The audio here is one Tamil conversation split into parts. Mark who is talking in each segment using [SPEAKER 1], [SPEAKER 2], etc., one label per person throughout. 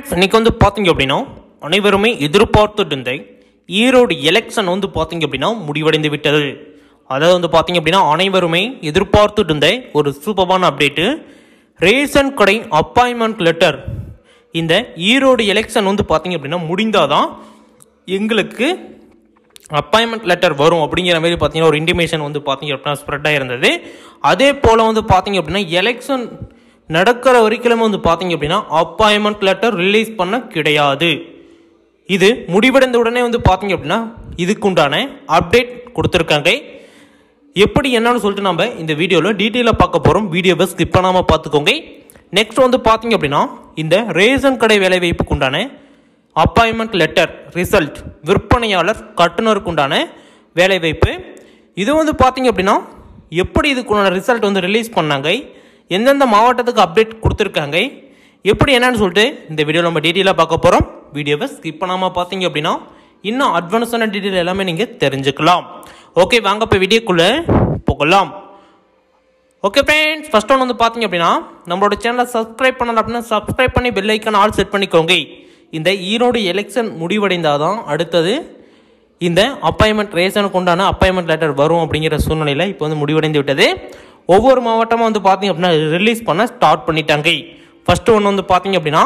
[SPEAKER 1] ஃப்ரெண்ட்ஸ் இன்னைக்கு வந்து பார்த்தீங்க அப்படின்னா அனைவருமே எதிர்பார்த்துட்டு இருந்த ஈரோடு எலெக்ஷன் வந்து பார்த்தீங்க அப்படின்னா முடிவடைந்து விட்டது அதாவது வந்து பார்த்தீங்க அப்படின்னா அனைவருமே எதிர்பார்த்துட்டு இருந்த ஒரு சூப்பரான அப்டேட்டு ரேஷன் கடை அப்பாயின்மெண்ட் லெட்டர் இந்த ஈரோடு எலெக்ஷன் வந்து பார்த்தீங்க அப்படின்னா முடிந்தாதான் எங்களுக்கு அப்பாயின்மெண்ட் லெட்டர் வரும் அப்படிங்கிற மாதிரி பார்த்தீங்கன்னா ஒரு இன்டிமேஷன் வந்து பார்த்தீங்க அப்படின்னா ஸ்ப்ரெட் ஆகிருந்தது அதே போல் வந்து பார்த்தீங்க அப்படின்னா எலெக்ஷன் நடக்கிற வரைக்கும் வந்து பார்த்தீங்க அப்படின்னா அப்பாயின்மெண்ட் லெட்டர் ரிலீஸ் பண்ண கிடையாது இது முடிவடைந்த உடனே வந்து பார்த்தீங்க அப்படின்னா இதுக்குண்டான அப்டேட் கொடுத்துருக்காங்க எப்படி என்னன்னு சொல்லிட்டு நம்ம இந்த வீடியோவில் டீட்டெயிலாக பார்க்க போகிறோம் வீடியோவை ஸ்கிப் பண்ணாமல் பார்த்துக்கோங்க நெக்ஸ்ட் வந்து பார்த்தீங்க அப்படின்னா இந்த ரேஷன் கடை வேலைவாய்ப்புக்கு உண்டான அப்பாயின்மெண்ட் லெட்டர் ரிசல்ட் விற்பனையாளர் கட்டுனருக்கு உண்டான வேலைவாய்ப்பு இது வந்து பார்த்தீங்க அப்படின்னா எப்படி இதுக்குண்டான ரிசல்ட் வந்து ரிலீஸ் பண்ணாங்க எந்தெந்த மாவட்டத்துக்கு அப்டேட் கொடுத்துருக்காங்க எப்படி என்னன்னு சொல்லிட்டு இந்த வீடியோவில் நம்ம டீட்டெயிலாக பார்க்க போகிறோம் வீடியோவை ஸ்கிப் பண்ணாமல் பார்த்தீங்க அப்படின்னா இன்னும் அட்வான்ஸான டீட்டெயில் எல்லாமே நீங்கள் தெரிஞ்சுக்கலாம் ஓகே வாங்க இப்போ வீடியோக்குள்ளே போகலாம் ஓகே ஃப்ரெண்ட்ஸ் ஃபர்ஸ்ட் ஒன் வந்து பார்த்தீங்க அப்படின்னா நம்மளோட சேனலை சப்ஸ்கிரைப் பண்ணல அப்படின்னா சப்ஸ்கிரைப் பண்ணி பெல் ஐக்கான் ஆல் செட் பண்ணிக்கோங்க இந்த ஈரோடு எலெக்ஷன் முடிவடைந்தாதான் அடுத்தது இந்த அப்பாயின்மெண்ட் ரேஷனுக்கு உண்டான அப்பாயின்மெண்ட் லெட்டர் வரும் அப்படிங்கிற சூழ்நிலையில் இப்போ வந்து முடிவடைந்து விட்டது ஒவ்வொரு மாவட்டமாக வந்து பார்த்தீங்க அப்படின்னா ரிலீஸ் பண்ண ஸ்டார்ட் பண்ணிட்டாங்க ஃபர்ஸ்ட் ஒன்று வந்து பார்த்தீங்க அப்படின்னா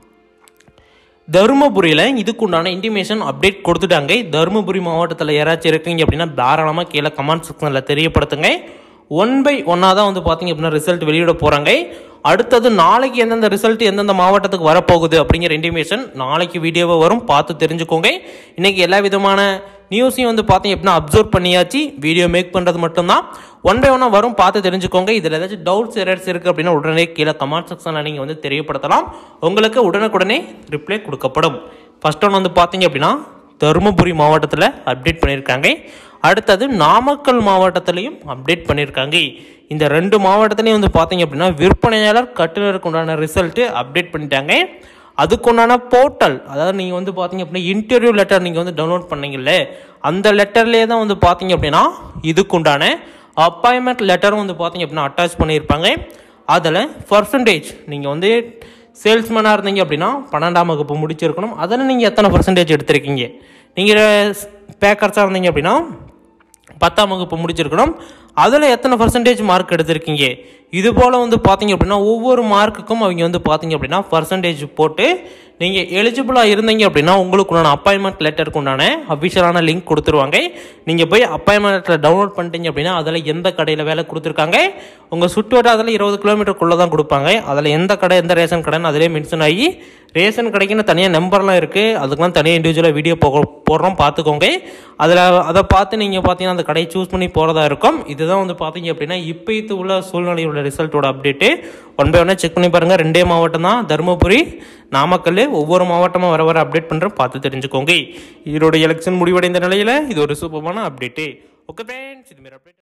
[SPEAKER 1] தருமபுரியில் இதுக்குண்டான இன்டிமேஷன் அப்டேட் கொடுத்துட்டாங்க தருமபுரி மாவட்டத்தில் யாராச்சும் இருக்கீங்க அப்படின்னா தாராளமாக கீழே கமெண்ட் செக்ஷனில் தெரியப்படுத்துங்க ஒன் பை ஒன்னாக தான் வந்து பார்த்தீங்க அப்படின்னா ரிசல்ட் வெளியிட போகிறாங்க அடுத்தது நாளைக்கு எந்தெந்த ரிசல்ட் எந்தெந்த மாவட்டத்துக்கு வரப்போகுது அப்படிங்கிற இன்டிமேஷன் நாளைக்கு வீடியோவை வரும் பார்த்து தெரிஞ்சுக்கோங்க இன்றைக்கி எல்லா விதமான நியூஸையும் வந்து பார்த்தீங்க அப்படின்னா அப்சர்வ் பண்ணியாச்சு வீடியோ மேக் பண்ணுறது மட்டும்தான் ஒன் பை ஒன்னாக வரும் பார்த்து தெரிஞ்சுக்கோங்க இதில் ஏதாச்சும் டவுட்ஸ் எரர்ஸ் இருக்குது அப்படின்னா உடனே கீழே கமெண்ட் செக்ஷனில் நீங்கள் வந்து தெரியப்படுத்தலாம் உங்களுக்கு உடனுக்குடனே ரிப்ளை கொடுக்கப்படும் ஃபர்ஸ்ட் ஒன் வந்து பார்த்தீங்க அப்படின்னா தருமபுரி மாவட்டத்தில் அப்டேட் பண்ணியிருக்காங்க அடுத்தது நாமக்கல் மாவட்டத்திலையும் அப்டேட் பண்ணியிருக்காங்க இந்த ரெண்டு மாவட்டத்துலையும் வந்து பார்த்தீங்க அப்படின்னா விற்பனையாளர் கட்டுநருக்கு உண்டான ரிசல்ட்டு அப்டேட் பண்ணிட்டாங்க அதுக்குண்டான போர்ட்டல் அதாவது நீங்கள் வந்து பார்த்தீங்க அப்படின்னா இன்டர்வியூ லெட்டர் நீங்கள் வந்து டவுன்லோட் பண்ணீங்கல்ல அந்த லெட்டர்லேயே தான் வந்து பார்த்தீங்க அப்படின்னா இதுக்குண்டான அப்பாயின்மெண்ட் லெட்டரும் வந்து பார்த்தீங்க அப்படின்னா அட்டாச் பண்ணியிருப்பாங்க அதில் பர்சன்டேஜ் நீங்கள் வந்து சேல்ஸ்மேனாக இருந்தீங்க அப்படின்னா பன்னெண்டாம் வகுப்பு முடிச்சிருக்கணும் அதில் நீங்கள் எத்தனை பர்சன்டேஜ் எடுத்திருக்கீங்க நீங்கள் பேக்கர்ஸாக இருந்தீங்க அப்படின்னா பத்தாம் வகுப்பு முடிச்சிருக்கணும் அதில் எத்தனை பர்சன்டேஜ் மார்க் எடுத்திருக்கீங்க இது போல் வந்து பார்த்தீங்க அப்படின்னா ஒவ்வொரு மார்க்குக்கும் அவங்க வந்து பார்த்தீங்க அப்படின்னா பர்சன்டேஜ் போட்டு நீங்கள் எலிஜிபிளாக இருந்தீங்க அப்படின்னா உங்களுக்கு உண்டான அப்பாயின்மெண்ட் லெட்டருக்கு உண்டான அஃபிஷியலான லிங்க் கொடுத்துருவாங்க நீங்கள் போய் அப்பாயின்மெண்ட் லெட்டர் டவுன்லோட் பண்ணிட்டீங்க அப்படின்னா அதில் எந்த கடையில் வேலை கொடுத்துருக்காங்க உங்கள் சுற்று வட்டாரத்தில் இருபது கிலோமீட்டருக்குள்ளே தான் கொடுப்பாங்க அதில் எந்த கடை எந்த ரேஷன் கடைன்னு அதிலே மென்ஷன் ஆகி ரேஷன் கடைக்குன்னு தனியாக நம்பர்லாம் இருக்குது அதுக்கெலாம் தனியாக இண்டிவிஜுவலாக வீடியோ போக போடுறோம் பார்த்துக்கோங்க அதில் அதை பார்த்து நீங்கள் பார்த்தீங்கன்னா அந்த கடையை சூஸ் பண்ணி போகிறதா இருக்கும் இதுதான் வந்து பார்த்தீங்க அப்படின்னா இப்போ இது உள்ள சூழ்நிலையோட ரிசல்ட்டோட அப்டேட்டு ஒன் பை ஒன்னாக செக் பண்ணி பாருங்கள் ரெண்டே மாவட்டம் தான் தருமபுரி நாமக்கல் ஒவ்வொரு மாவட்டமாக வர வர அப்டேட் பண்ணுறோம் பார்த்து தெரிஞ்சுக்கோங்க ஈரோடு எலெக்ஷன் முடிவடைந்த நிலையில் இது ஒரு சூப்பரான அப்டேட்டு ஓகே ஃப்ரெண்ட்ஸ் இதுமாரி அப்டேட்